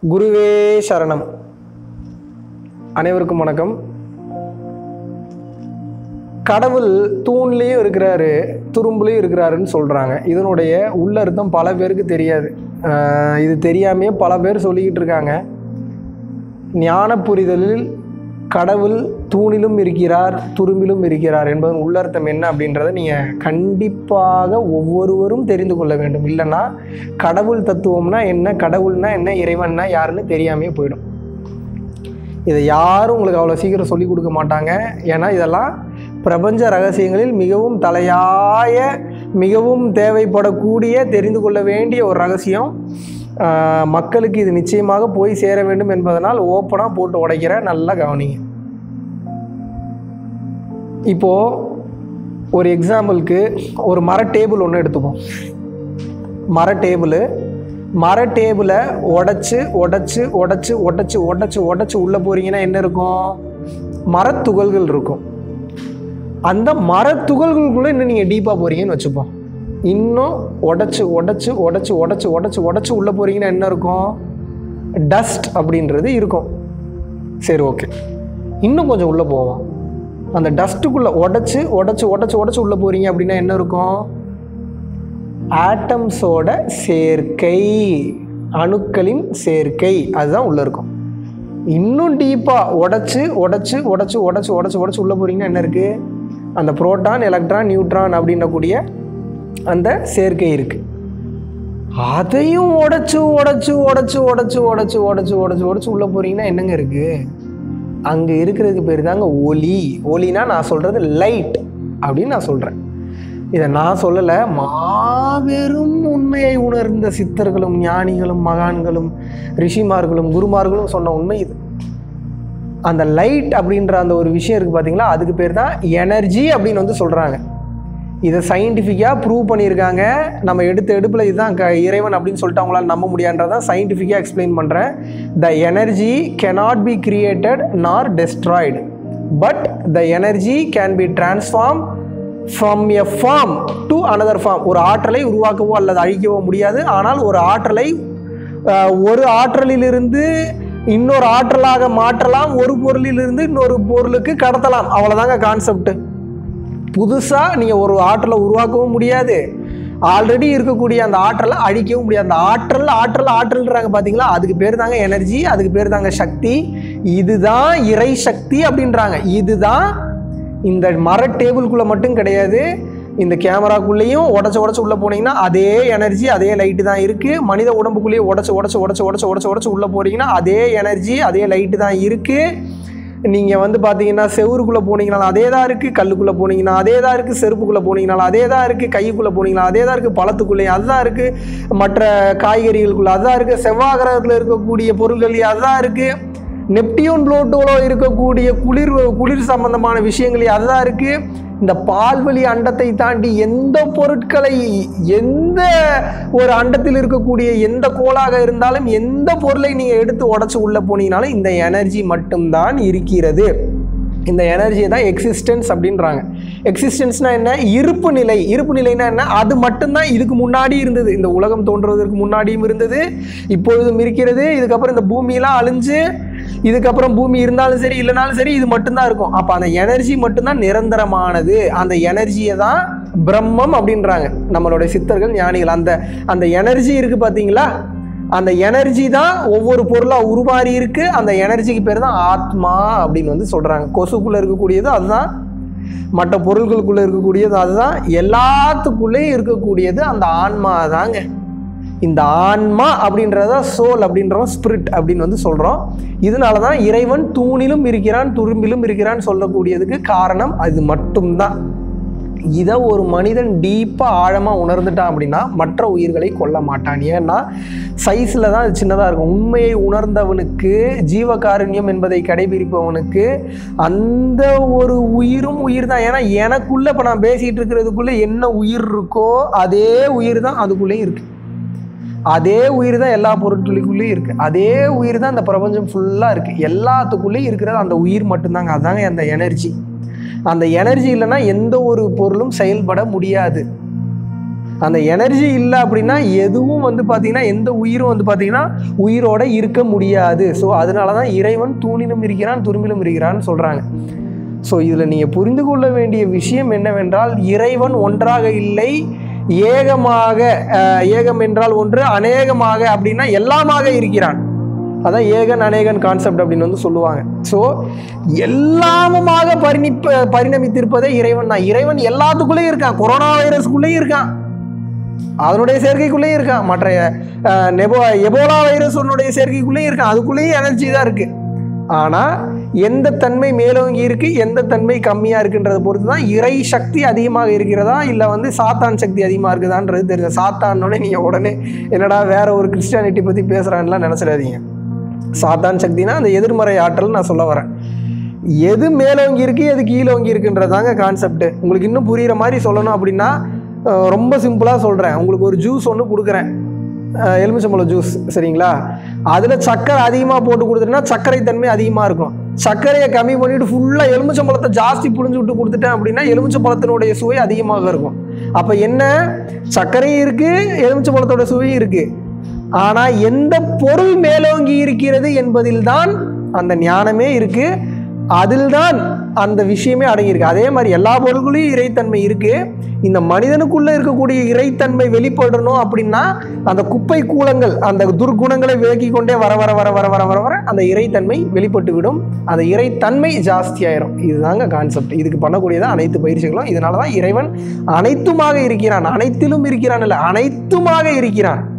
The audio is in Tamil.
குருவே சரணம் அனைவருக்கும் வணக்கம் கடவுள் தூண்லேயும் இருக்கிறாரு துரும்புலையும் இருக்கிறாருன்னு சொல்கிறாங்க இதனுடைய உள்ளர்த்தம் பல பேருக்கு தெரியாது ஆஹ் இது தெரியாமையே பல பேர் சொல்லிக்கிட்டு இருக்காங்க ஞான புரிதலில் கடவுள் தூணிலும் இருக்கிறார் துரும்பிலும் இருக்கிறார் என்பதன் உள்ளர்த்தம் என்ன அப்படின்றத நீங்கள் கண்டிப்பாக ஒவ்வொருவரும் தெரிந்து கொள்ள வேண்டும் இல்லைன்னா கடவுள் தத்துவம்னா என்ன கடவுள்னா என்ன இறைவன்னா யாருன்னு தெரியாமையே போயிடும் இதை யாரும் உங்களுக்கு அவ்வளோ சீக்கிரம் சொல்லிக் கொடுக்க மாட்டாங்க ஏன்னா இதெல்லாம் பிரபஞ்ச ரகசியங்களில் மிகவும் தலையாய மிகவும் தேவைப்படக்கூடிய தெரிந்து கொள்ள வேண்டிய ஒரு ரகசியம் ஆஹ் மக்களுக்கு இது நிச்சயமாக போய் சேர வேண்டும் என்பதனால் ஓப்பனாக போட்டு உடைக்கிற நல்லா கவனிங்க இப்போது ஒரு எக்ஸாம்பிளுக்கு ஒரு மர டேபிள் ஒன்று எடுத்துப்போம் மர டேபிள் மர டேபிளை உடச்சி உடச்சி உடச்சி உடச்சி உடச்சி உடச்சி உள்ளே போகிறீங்கன்னா என்ன இருக்கும் மரத்துகள்கள் இருக்கும் அந்த மரத்துகள்களுக்குள்ளே இன்னும் நீங்கள் டீப்பாக போகிறீங்கன்னு வச்சுப்போம் இன்னும் உடச்சி உடச்சி உடச்சி உடச்சி உடச்சி உடச்சி உள்ளே போகிறீங்கன்னா என்ன இருக்கும் டஸ்ட் அப்படின்றது இருக்கும் சரி ஓகே இன்னும் கொஞ்சம் உள்ளே போவோம் அந்த டஸ்ட்டுக்குள்ளே உடச்சி உடச்சி உடச்சி உடச்சி உள்ளே போகிறீங்க அப்படின்னா என்ன இருக்கும் ஆட்டம்ஸோட சேர்க்கை அணுக்களின் சேர்க்கை அதுதான் உள்ளே இருக்கும் இன்னும் டீப்பாக உடச்சி உடச்சி உடச்சி உடச்சி உடச்சி உடச்சி உள்ளே போகிறீங்கன்னா என்ன இருக்குது அந்த புரோட்டான் எலக்ட்ரான் நியூட்ரான் அப்படின்னக்கூடிய அந்த சேர்க்கை இருக்குது அதையும் உடச்சி உடச்சி உடச்சி உடச்சி உடச்சி உடச்சி உடச்சி உடச்சி உள்ளே போகிறீங்கன்னா என்னங்க இருக்குது அங்கே இருக்கிறதுக்கு பேர் தாங்க ஒளி ஒளினா நான் சொல்கிறது லைட் அப்படின்னு நான் சொல்கிறேன் இதை நான் சொல்லலை மாபெரும் உண்மையை உணர்ந்த சித்தர்களும் ஞானிகளும் மகான்களும் ரிஷிமார்களும் குருமார்களும் சொன்ன உண்மை இது அந்த லைட் அப்படின்ற அந்த ஒரு விஷயம் இருக்குது பார்த்தீங்களா அதுக்கு பேர் தான் எனர்ஜி அப்படின்னு வந்து சொல்கிறாங்க இதை சயின்டிஃபிக்காக ப்ரூவ் பண்ணியிருக்காங்க நம்ம எடுத்த எடுப்பில் இதுதான் க இறைவன் அப்படின்னு சொல்லிட்டு அவங்களால நம்ப முடியான்றதான் சயின்டிஃபிக்காக எக்ஸ்பிளைன் பண்ணுறேன் the energy cannot be created nor destroyed but the energy can be transformed from a form to another form ஒரு ஆற்றலை உருவாக்கவோ அல்லது அழிக்கவோ முடியாது ஆனால் ஒரு ஆற்றலை அஹ், ஒரு ஆற்றலிலிருந்து இன்னொரு ஆற்றலாக மாற்றலாம் ஒரு பொருளிலிருந்து இன்னொரு பொருளுக்கு கடத்தலாம் அவ்வளோதாங்க கான்செப்ட் புதுசாக நீங்கள் ஒரு ஆற்றலை உருவாக்கவும் முடியாது ஆல்ரெடி இருக்கக்கூடிய அந்த ஆற்றலை அழிக்கவும் முடியாது அந்த ஆற்றல் ஆற்றல் ஆற்றல்ன்றாங்க பார்த்தீங்களா அதுக்கு பேர் தாங்க எனர்ஜி அதுக்கு பேர் தாங்க சக்தி இதுதான் இறை சக்தி அப்படின்றாங்க இதுதான் இந்த மர டேபிள்குள்ளே மட்டும் கிடையாது இந்த கேமராக்குள்ளேயும் உடச்சி உடச்சி உள்ளே போனீங்கன்னா அதே எனர்ஜி அதே லைட்டு தான் இருக்குது மனித உடம்புக்குள்ளேயே உடச்சி உடச்சி உடச்சி உடச்சி உடச்சி உடச்சி உள்ளே போகிறீங்கன்னா அதே எனர்ஜி அதே லைட்டு தான் இருக்குது நீங்கள் வந்து பார்த்தீங்கன்னா செவுருக்குள்ளே போனீங்கனாலும் அதே தான் இருக்குது கல்லுக்குள்ளே போனீங்கன்னா அதே தான் இருக்குது செருப்புக்குள்ளே போனீங்கனாலும் அதே தான் இருக்குது கைக்குள்ளே போனீங்கன்னா அதே தான் இருக்குது பழத்துக்குள்ளேயும் அதுதான் இருக்குது மற்ற காய்கறிகளுக்குள்ளே அதுதான் இருக்குது செவ்வாய் கிரகத்தில் இருக்கக்கூடிய பொருள்கள் அதுதான் இருக்குது நெப்டியூன் புளோட்டோல இருக்கக்கூடிய குளிர் குளிர் சம்பந்தமான விஷயங்கள் அதுதான் இருக்குது இந்த பால்வழி அண்டத்தை தாண்டி எந்த பொருட்களை எந்த ஒரு அண்டத்தில் இருக்கக்கூடிய எந்த கோளாக இருந்தாலும் எந்த பொருளை நீங்கள் எடுத்து உடச்சி உள்ளே போனீங்கனாலும் இந்த எனர்ஜி மட்டும்தான் இருக்கிறது இந்த எனர்ஜியை தான் எக்ஸிஸ்டன்ஸ் அப்படின்றாங்க எக்ஸிஸ்டன்ஸ்னா என்ன இருப்பு நிலை இருப்பு நிலைனா என்ன அது மட்டும்தான் இதுக்கு முன்னாடி இருந்தது இந்த உலகம் தோன்றுவதற்கு முன்னாடியும் இருந்தது இப்பொழுதும் இருக்கிறது இதுக்கப்புறம் இந்த பூமியெல்லாம் அழிஞ்சு இதுக்கப்புறம் பூமி இருந்தாலும் சரி இல்லைனாலும் சரி இது மட்டும்தான் இருக்கும் அப்போ அந்த எனர்ஜி மட்டும்தான் நிரந்தரமானது அந்த எனர்ஜியை தான் பிரம்மம் அப்படின்றாங்க நம்மளுடைய சித்தர்கள் ஞானிகள் அந்த அந்த எனர்ஜி இருக்குது பார்த்தீங்களா அந்த எனர்ஜி தான் ஒவ்வொரு பொருளாக உருமாறி இருக்கு அந்த எனர்ஜிக்கு பேர் தான் ஆத்மா அப்படின்னு வந்து சொல்கிறாங்க கொசுக்குள்ளே இருக்கக்கூடியது அதுதான் மற்ற பொருள்களுக்குள்ளே இருக்கக்கூடியது அதுதான் எல்லாத்துக்குள்ளேயும் இருக்கக்கூடியது அந்த ஆன்மா தாங்க இந்த ஆன்மா அப்படின்றத சோல் அப்படின்றோம் ஸ்பிரிட் அப்படின்னு வந்து சொல்கிறோம் இதனால தான் இறைவன் தூணிலும் இருக்கிறான் துரும்பிலும் இருக்கிறான்னு சொல்லக்கூடியதுக்கு காரணம் அது மட்டும்தான் இதை ஒரு மனிதன் டீப்பாக ஆழமாக உணர்ந்துட்டான் அப்படின்னா மற்ற உயிர்களை கொல்ல மாட்டான் ஏன்னா சைஸில் தான் அது சின்னதாக இருக்கும் உண்மையை உணர்ந்தவனுக்கு ஜீவகாருண்யம் என்பதை கடைபிடிப்பவனுக்கு அந்த ஒரு உயிரும் உயிர் தான் ஏன்னா எனக்குள்ளே இப்போ நான் பேசிகிட்டு இருக்கிறதுக்குள்ளே என்ன உயிர் இருக்கோ அதே உயிர் தான் அதுக்குள்ளேயும் இருக்குது அதே உயிர் தான் எல்லா பொருட்களுக்குள்ளேயும் இருக்குது அதே உயிர் தான் இந்த பிரபஞ்சம் ஃபுல்லாக இருக்குது எல்லாத்துக்குள்ளேயும் இருக்கிறது அந்த உயிர் மட்டும்தாங்க அதாங்க அந்த எனர்ஜி அந்த எனர்ஜி இல்லைன்னா எந்த ஒரு பொருளும் செயல்பட முடியாது அந்த எனர்ஜி இல்லை அப்படின்னா எதுவும் வந்து பார்த்தீங்கன்னா எந்த உயிரும் வந்து பார்த்தீங்கன்னா உயிரோட இருக்க முடியாது ஸோ அதனால தான் இறைவன் தூணிலும் இருக்கிறான் துரும்பிலும் இருக்கிறான்னு சொல்கிறாங்க ஸோ இதில் நீங்கள் புரிந்து கொள்ள வேண்டிய விஷயம் என்னவென்றால் இறைவன் ஒன்றாக இல்லை ஏகமாக அஹ், ஏகம் என்றால் ஒன்று அநேகமாக அப்படின்னா எல்லாமாக இருக்கிறான் அதான் ஏகன் அநேகன் கான்செப்ட் அப்படின்னு வந்து சொல்லுவாங்க ஸோ எல்லாமுமாக பரிணிப்ப பரிணமித்திருப்பதே இறைவன் தான் இறைவன் எல்லாத்துக்குள்ளேயும் இருக்கான் கொரோனா வைரஸ்க்குள்ளேயும் இருக்கான் அதனுடைய சேர்க்கைக்குள்ளேயும் இருக்கான் மற்ற அஹ், நெபோ எபோலா வைரஸ் உன்னுடைய சேர்க்கைக்குள்ளேயும் இருக்கான் அதுக்குள்ளேயும் எனர்ஜி தான் இருக்கு ஆனால் எந்த தன்மை மேலோங்கி இருக்கு எந்த தன்மை கம்மியாக இருக்குன்றதை பொறுத்து தான் இறை சக்தி அதிகமாக இருக்கிறதா இல்லை வந்து சாத்தான் சக்தி அதிகமாக இருக்குதான்றது தெரியும் சாத்தானோடனே நீங்கள் உடனே என்னடா வேற ஒரு கிறிஸ்டியானிட்டி பற்றி பேசுகிறான்லாம் நினச்சிடாதீங்க சாத்தான் சக்தினா அந்த எதிர்மறை ஆற்றல் நான் சொல்ல வரேன் எது மேலோங்கி இருக்கு எது கீழோங்கி இருக்குன்றதாங்க கான்செப்ட் உங்களுக்கு இன்னும் புரியுற மாதிரி சொல்லணும் அப்படின்னா அஹ், ரொம்ப சிம்பிளாக சொல்கிறேன் உங்களுக்கு ஒரு ஜூஸ் ஒன்று கொடுக்குறேன் அஹ், எலுமிச்சம்பழம் ஜூஸ் சரிங்களா அதில் சர்க்கரை அதிகமாக போட்டு கொடுத்துட்டேன்னா சர்க்கரை தன்மை அதிகமாக இருக்கும் சர்க்கரையை கம்மி பண்ணிட்டு ஃபுல்லாக எலுமிச்சம்பழத்தை ஜாஸ்தி புழிஞ்சு விட்டு கொடுத்துட்டேன் அப்படின்னா எலுமிச்சம்பழத்தினுடைய சுவை அதிகமாக இருக்கும் அப்போ என்ன சர்க்கரையும் இருக்குது எலுமிச்சம்பழத்தோட சுவையும் இருக்குது ஆனால் எந்த பொருள் மேலோங்கி இருக்கிறது என்பதில்தான் அந்த ஞானமே இருக்கு அதில்தான் அந்த விஷயமே அடங்கியிருக்கு அதே மாதிரி எல்லா பொருள்களையும் இறைத்தன்மை இருக்கு இந்த மனிதனுக்குள்ள இருக்கக்கூடிய இறைத்தன்மை வெளிப்படணும் அப்படின்னா அந்த குப்பை கூலங்கள் அந்த துர்குணங்களை விலக்கி கொண்டே வர வர வர வர வர வர வர அந்த இறைத்தன்மை வெளிப்பட்டு விடும் அந்த இறைத்தன்மை ஜாஸ்தியாயிரும் இதுதாங்க கான்செப்ட் இதுக்கு பண்ணக்கூடியதான் அனைத்து பயிற்சிகளும் இதனால தான் இறைவன் அனைத்துமாக இருக்கிறான் அனைத்திலும் இருக்கிறான் இல்லை அனைத்துமாக இருக்கிறான்